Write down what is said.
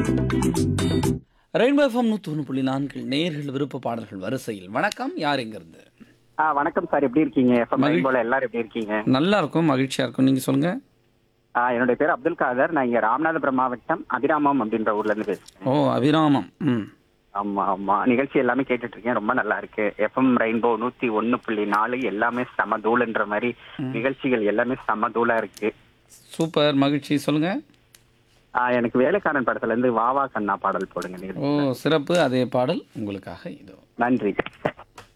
rainbow FM நூற்றி ஒன்று புள்ளி நான்கில் நேர்கள் விருப்ப பாடல்கள் வரிசையில் வணக்கம் யார் எங்கிருந்து ஆ வணக்கம் சார் எப்படி இருக்கீங்க எஃப்எம் மகிழ்- போல எல்லாரும் எப்படி இருக்கீங்க நல்லா இருக்கும் மகிழ்ச்சியா இருக்கும் நீங்க சொல்லுங்க ஆ, என்னுடைய பேர் அப்துல் காதர் நான் இங்க ராமநாதபுரம் மாவட்டம் அபிராமம் அப்படின்ற ஊர்ல இருந்து பேசுறேன் ஓ அபிராமம் ம் ஆமா ஆமா நிகழ்ச்சி எல்லாமே கேட்டுட்டு இருக்கேன் ரொம்ப நல்லா இருக்கு எஃப்எம் ரெயின்போ நூத்தி ஒன்னு புள்ளி நாலு எல்லாமே சம தூள்ன்ற மாதிரி நிகழ்ச்சிகள் எல்லாமே சம தூளா இருக்கு சூப்பர் மகிழ்ச்சி சொல்லுங்க ஆ, எனக்கு வேலைக்காரன் படத்துல இருந்து வாவா கண்ணா பாடல் போடுங்க ஓ நிகழ்ச்சி சிறப்பு அதே பாடல் உங்களுக்காக இதோ நன்றி